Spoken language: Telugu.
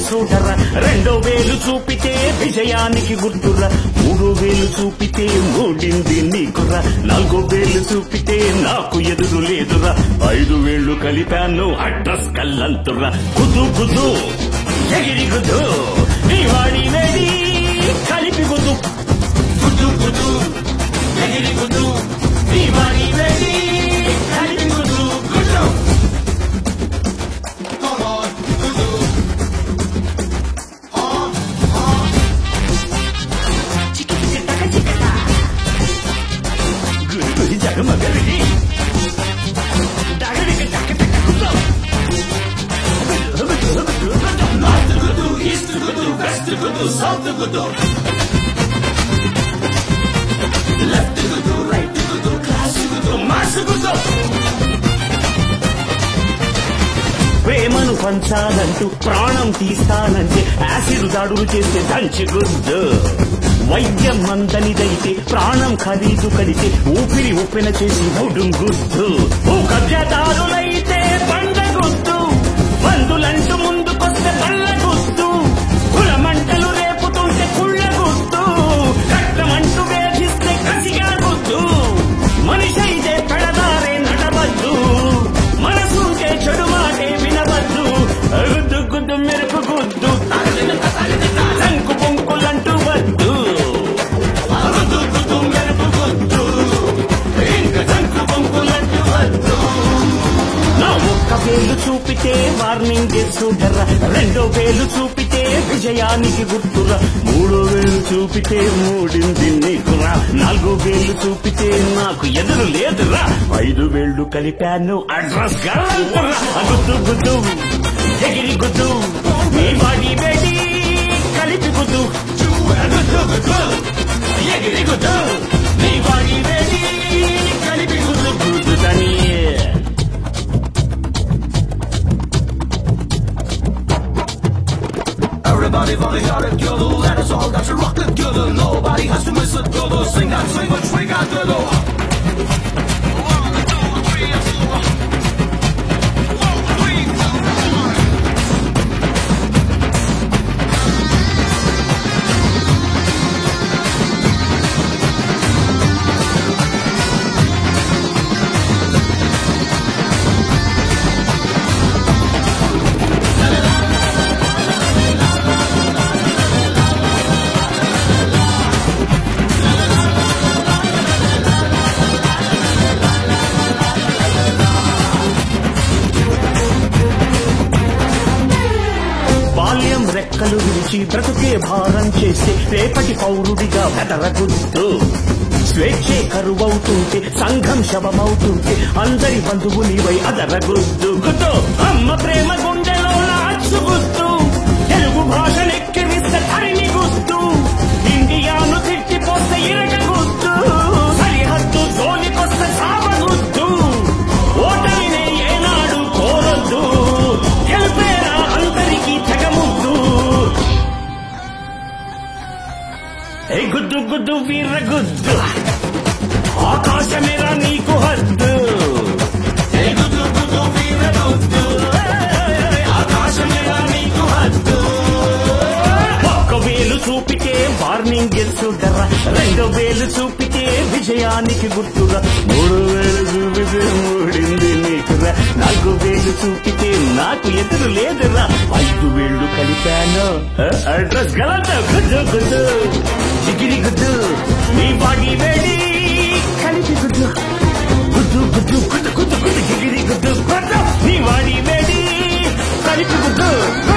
చూడరా రెండో వేలు చూపితే విజయానికి గుర్తురా మూడో వేలు చూపితే మూడింది నీకురా నాలుగో వేలు చూపితే నాకు ఎదురు లేదురా ఐదు వేళ్ళు కలిపాను అడ్రస్ కల్లంతురా కుదు కుదు ఎగిరి కుదు నీ వాడి వేడి కలిపి కుదు కుదు కుదు ఎగిరి కుదు నీ వాడి వేడి కలిపి కుదు కుదు గురి గురి జగమగరి దగడికి దగ దగ కుదో నార్త్ కుదు ఈస్ట్ కుదు వెస్ట్ కుదు సౌత్ కుదు లెఫ్ట్ కుదు రైట్ కుదు క్లాస్ కుదు మాస్ కుదు ప్రేమను పంచాలంటూ ప్రాణం తీస్తానంటే యాసిడ్ దాడులు చేస్తే దంచి గుద్దు వైద్యం మందనిదైతే ప్రాణం ఖరీదు కడితే ఊపిరి ఉప్పెన చేసి నౌడుం గుద్దు ఓ కబ్జదారులైతే పండ గుద్దు బంధులంటూ ముందుకొస్తే పళ్ళ గుద్దు కులమంటలు రేపుతుంటే కుళ్ళ గుద్దు రక్తమంటూ వేధిస్తే కసిగా గుద్దు మనిషి అయితే పెడదారే నడవద్దు మనసుంటే చెడు మాటే వినవద్దు గుద్దు గుద్దు మెరుపు గుద్దు రంకు పొంకులంటూ వద్దు గుద్దు గుద్దు మెరుపు గుద్దు ఇంక రంకు పొంకులంటూ వద్దు నా ఒక్క వేలు చూపితే వార్నింగ్ చూడరా రెండో వేలు చూపితే విజయానికి గుర్తురా మూడో వేలు చూపితే మూడింది నీకురా నాలుగో వేలు చూపితే నాకు ఎదురు లేదురా ఐదు వేళ్ళు కలిపాను అడ్రస్ గల్లంతురా గుద్దు గుద్దు ఎగిరి గుద్దు నీ బాడీ వేడి కలిపి గుద్దు గుద్దు గుద్దు ఎగిరి గుద్దు నీ బాడీ వేడి కలిపి గుద్దు గుద్దుదని Everybody only got it together, let us all got to rock together. Nobody has to miss it together. Sing that swing which we got to do. బాల్యం రెక్కలు విరిచి బ్రతుకే భారం చేస్తే రేపటి పౌరుడిగా వెదరగుద్దు స్వేచ్ఛే కరువవుతుంటే సంఘం శవమవుతుంటే అందరి బంధువు నీవై అదరగుద్దు గుద్దు అమ్మ ప్రేమ గుండెలో నాచుగుద్దు తెలుగు భాషనెక్కిరిస్తే తరిని గుద్దు ఇండియాను తిట్టిపోస్తే ఇరగగుద్దు సరిహద్దు జోలికొస్తే సావగుద్దు ఓటమినే ఏనాడు కోరొద్దు గెలిపేరా అందరికీ తెగముద్దు ఏ గుద్దు గుద్దు వీర గుద్దు ఆకాశమేరా నీకు హద్దు ఏ గుద్దు గుద్దు వీర గుద్దు ఆకాశమేరా నీకు హద్దు ఒక్క వేలు చూపితే వార్నింగ్ చూడరా రెండో వేలు చూపితే విజయానికి గుర్తురా మూడు వేలు చూపితే మూడింది నీకురా నాలుగు వేలు చూపితే నాకు ఎదురు లేదురా ఐదు వేళ్ళు కలిపాను అడ్రస్ గలంత గుద్దు గుద్దు జిగిరి గుద్దు నీ బాడీ వేడి కలిపి గుద్దు గుద్దు గుద్దు గుద్దు గుద్దు గుద్దు జిగిరి గుద్దు గుద్దు నీ వాడి వేడి కలిపి గుద్దు